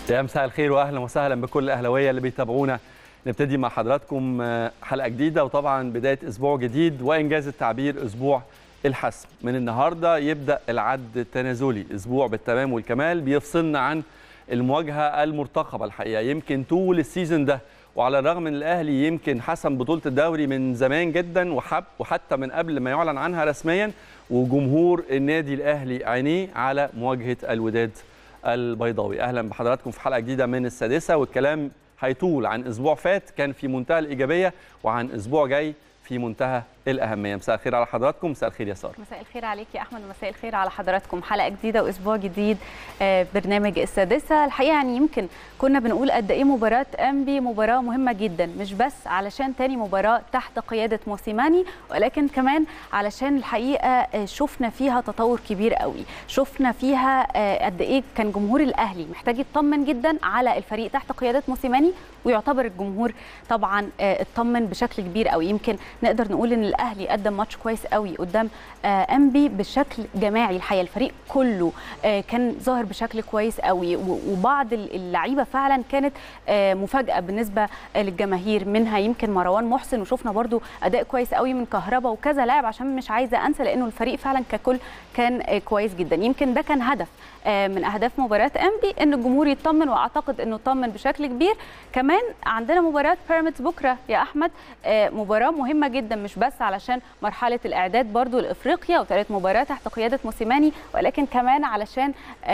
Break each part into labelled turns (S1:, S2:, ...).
S1: يا مساء الخير واهلا وسهلا بكل الاهلاويه اللي بيتابعونا نبتدي مع حضراتكم حلقه جديده وطبعا بدايه اسبوع جديد وانجاز التعبير اسبوع الحسم من النهارده يبدا العد التنازلي اسبوع بالتمام والكمال بيفصلنا عن المواجهه المرتقبه الحقيقه يمكن طول السيزون ده وعلى الرغم من الاهلي يمكن حسم بطوله الدوري من زمان جدا وحب وحتى من قبل ما يعلن عنها رسميا وجمهور النادي الاهلي عينيه على مواجهه الوداد البيضاوي اهلا بحضراتكم في حلقه جديده من السادسه والكلام هيطول عن اسبوع فات كان في منتهى الايجابيه وعن اسبوع جاي في منتهى الاهميه مساء الخير على حضراتكم مساء الخير يا ساره
S2: مساء الخير عليك يا احمد ومساء الخير على حضراتكم حلقه جديده واسبوع جديد برنامج السادسه الحقيقه يعني يمكن كنا بنقول قد ايه مباراه انبي مباراه مهمه جدا مش بس علشان تاني مباراه تحت قياده موسيماني ولكن كمان علشان الحقيقه شفنا فيها تطور كبير قوي شفنا فيها قد ايه كان جمهور الاهلي محتاج يطمن جدا على الفريق تحت قياده موسيماني ويعتبر الجمهور طبعا اطمن بشكل كبير قوي يمكن نقدر نقول ان الاهلي قدم ماتش كويس قوي قدام انبي بشكل جماعي الحقيقه الفريق كله كان ظاهر بشكل كويس قوي وبعض اللعيبه فعلا كانت مفاجاه بالنسبه للجماهير منها يمكن مروان محسن وشفنا برده اداء كويس قوي من كهربا وكذا لاعب عشان مش عايزه انسى لانه الفريق فعلا ككل كان كويس جدا يمكن ده كان هدف من اهداف مباراه انبي ان الجمهور يطمن واعتقد انه طمن بشكل كبير كمان عندنا مباراه بيراميدز بكره يا احمد مباراه مهمه جدا مش بس علشان مرحله الاعداد برضو لافريقيا وثالث مباراه تحت قياده موسيماني ولكن كمان علشان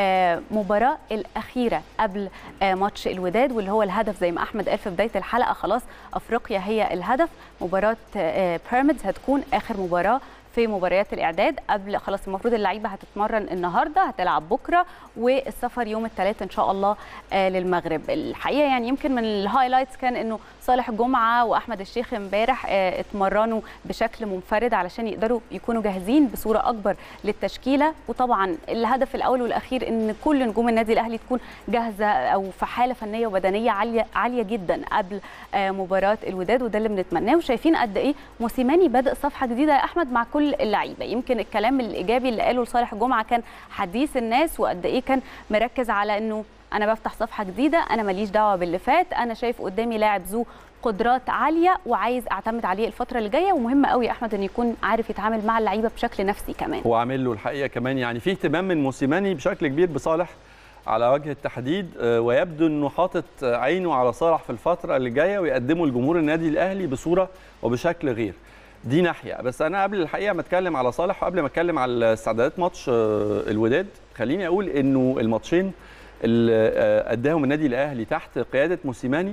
S2: مباراه الاخيره قبل ماتش الوداد واللي هو الهدف زي ما احمد قال في بدايه الحلقه خلاص افريقيا هي الهدف مباراه بيراميدز هتكون اخر مباراه في مباريات الاعداد قبل خلاص المفروض اللعيبه هتتمرن النهارده هتلعب بكره والسفر يوم الثلاث ان شاء الله للمغرب الحقيقه يعني يمكن من الهايلايتس كان انه صالح جمعه واحمد الشيخ امبارح اتمرنوا بشكل منفرد علشان يقدروا يكونوا جاهزين بصوره اكبر للتشكيله وطبعا الهدف الاول والاخير ان كل نجوم النادي الاهلي تكون جاهزه او في حاله فنيه وبدنيه عاليه عاليه جدا قبل مباراه الوداد وده اللي بنتمناه وشايفين قد ايه موسيماني بادئ صفحه جديده يا احمد مع كل اللعيبه يمكن الكلام الايجابي اللي قاله لصالح جمعه كان حديث الناس وقد ايه كان مركز على انه انا بفتح صفحه جديده انا ماليش دعوه باللي فات انا شايف قدامي لاعب ذو قدرات عاليه وعايز اعتمد عليه الفتره اللي جايه ومهم قوي يا احمد ان يكون عارف يتعامل مع اللعيبه بشكل نفسي كمان
S1: هو عامل له الحقيقه كمان يعني في اهتمام من موسيماني بشكل كبير بصالح على وجه التحديد ويبدو انه حاطط عينه على صالح في الفتره اللي جايه ويقدمه لجمهور النادي الاهلي بصوره وبشكل غير دي ناحيه بس انا قبل الحقيقه ما اتكلم على صالح وقبل ما اتكلم على استعدادات ماتش الوداد خليني اقول انه الماتشين اللي اداهم النادي الاهلي تحت قياده موسيماني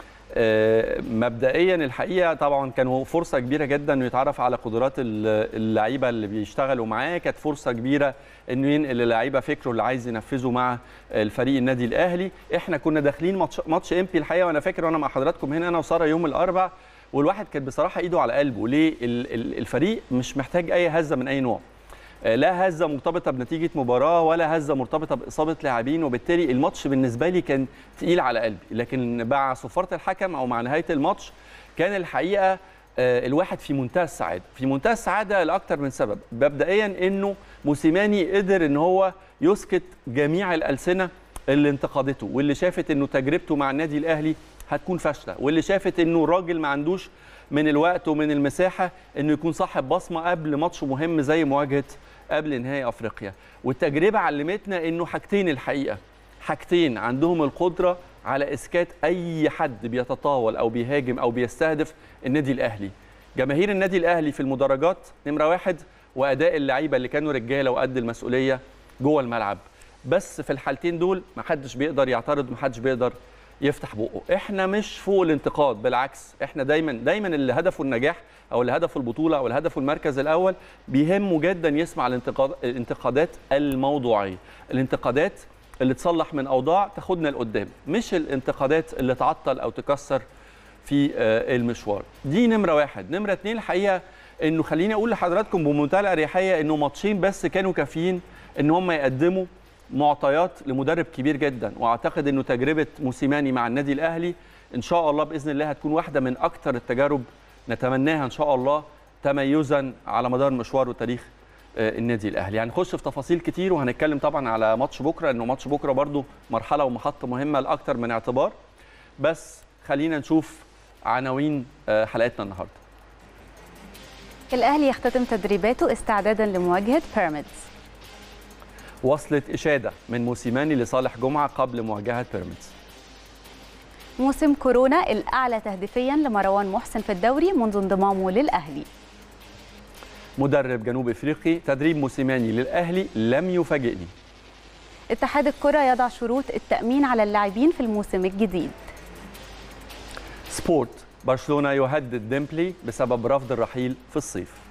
S1: مبدئيا الحقيقه طبعا كانوا فرصه كبيره جدا انه يتعرف على قدرات اللعيبه اللي بيشتغلوا معاه كانت فرصه كبيره انه ينقل للعيبه فكره اللي عايز ينفذه مع الفريق النادي الاهلي احنا كنا داخلين ماتش ماتش امبي الحقيقه وانا فاكر وانا مع حضراتكم هنا انا وساره يوم الاربعاء والواحد كان بصراحه ايده على قلبه ليه الفريق مش محتاج اي هزه من اي نوع لا هزه مرتبطه بنتيجه مباراه ولا هزه مرتبطه باصابه لاعبين وبالتالي الماتش بالنسبه لي كان تقيل على قلبي لكن مع صفاره الحكم او مع نهايه الماتش كان الحقيقه الواحد في منتهى السعاده في منتهى السعاده لاكثر من سبب مبدئيا انه موسيماني قدر ان هو يسكت جميع الالسنه اللي انتقدته واللي شافت انه تجربته مع النادي الاهلي هتكون فاشله واللي شافت انه الراجل ما عندوش من الوقت ومن المساحه انه يكون صاحب بصمه قبل ماتش مهم زي مواجهه قبل نهائي افريقيا والتجربه علمتنا انه حاجتين الحقيقه حاجتين عندهم القدره على اسكات اي حد بيتطاول او بيهاجم او بيستهدف النادي الاهلي جماهير النادي الاهلي في المدرجات نمره واحد واداء اللعيبه اللي كانوا رجاله وقد المسؤوليه جوه الملعب بس في الحالتين دول ما حدش بيقدر يعترض ما حدش بيقدر يفتح بقه احنا مش فوق الانتقاد بالعكس احنا دايما دايما اللي هدفه النجاح او اللي هدفه البطوله او اللي هدفه المركز الاول بيهمه جدا يسمع الانتقاد الانتقادات الموضوعيه الانتقادات اللي تصلح من اوضاع تاخدنا لقدام مش الانتقادات اللي تعطل او تكسر في المشوار دي نمره واحد نمره اتنين الحقيقه انه خليني اقول لحضراتكم بمنتهى الاريحيه انه ماتشين بس كانوا كافيين ان هم يقدموا معطيات لمدرب كبير جدا واعتقد انه تجربه موسيماني مع النادي الاهلي ان شاء الله باذن الله هتكون واحده من اكثر التجارب نتمناها ان شاء الله تميزا على مدار مشوار وتاريخ النادي الاهلي هنخش في تفاصيل كتير وهنتكلم طبعا على ماتش بكره انه ماتش بكره برضو مرحله ومحطه مهمه لاكثر من اعتبار بس خلينا نشوف عناوين حلقتنا النهارده
S2: الاهلي يختتم تدريباته استعدادا لمواجهه بيراميدز
S1: وصلت اشاده من موسيماني لصالح جمعه قبل مواجهه بيراميدز
S2: موسم كورونا الاعلى تهديفيا لمروان محسن في الدوري منذ انضمامه للاهلي
S1: مدرب جنوب افريقي تدريب موسيماني للاهلي لم يفاجئني
S2: اتحاد الكره يضع شروط التامين على اللاعبين في الموسم الجديد
S1: سبورت برشلونه يهدد ديمبلي بسبب رفض الرحيل في الصيف